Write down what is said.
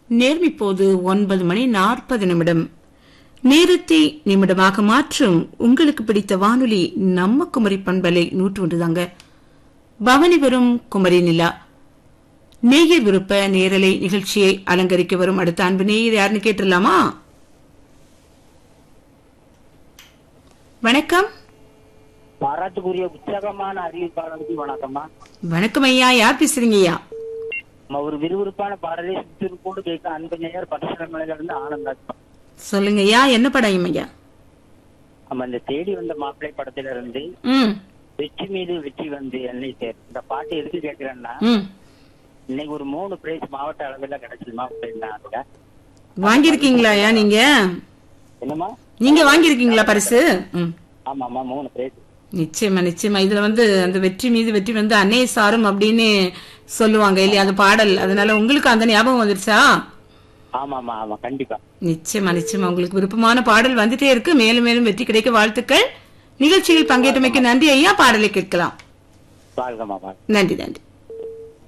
நேரம் இப்போது ஒன்பது மணி நாற்பது நிமிடம் நேரத்தை நிமிடமாக மாற்றும் உங்களுக்கு பிடித்த வானொலி நம்ம குமரி பண்பலை நூற்று ஒன்றுதாங்க பவனி வரும் குமரி நிலா நேயர் விருப்ப நேரலை நிகழ்ச்சியை அலங்கரிக்க வரும் அடுத்த அன்பு நேயர் யாருன்னு கேட்டுடலாமா வணக்கம் பாராட்டுக்குரிய உற்சாகமான அறிவிப்பாளருக்கு வணக்கம்மா வணக்கம் ஐயா யார் பேசுறீங்க ஐயா நம்ம ஒரு விறுவிறுப்பான பாடலை சுற்றிருப்போடு கேட்க அன்பு நேயர் பட்டசரமலையில இருந்து ஆனந்தாச்சு சொல்லுங்க ஐயா என்ன படம் ஐயா நம்ம இந்த தேடி வந்த மாப்பிள்ளை படத்துல இருந்து ம் வெற்றி மீது வெற்றி வந்து என்னை சேர் இந்த பாட்டு எதுக்கு கேட்கிறேன்னா ம் இன்னைக்கு ஒரு மூணு பிரைஸ் மாவட்ட அளவில் கிடைச்சதுமா அப்படின்னா வாங்கியிருக்கீங்களா ஐயா நீங்க என்னம்மா நீங்க வாங்கியிருக்கீங்களா பரிசு ம் ஆமாம்மா மூணு பிரைஸ் நிச்சயமா நிச்சயமா இதுல வந்து அந்த வெற்றி மீது வெற்றி வந்து அன்னைய சாரும் அப்படின்னு சொல்லுவாங்க இல்லையா அந்த பாடல் அதனால உங்களுக்கு அந்த ஞாபகம் வந்துருச்சா ஆமாம்மா ஆமா கண்டிப்பா நிச்சயமா நிச்சயமா உங்களுக்கு விருப்பமான பாடல் வந்துட்டே இருக்கு மேலும் மேலும் வெற்றி கிடைக்க வாழ்த்துக்கள் நிகழ்ச்சியில் பங்கேற்றமைக்கு நன்றி ஐயா பாடலை கேட்கலாம் வாழ்கம்மா வாழ்க நன்றி நன்றி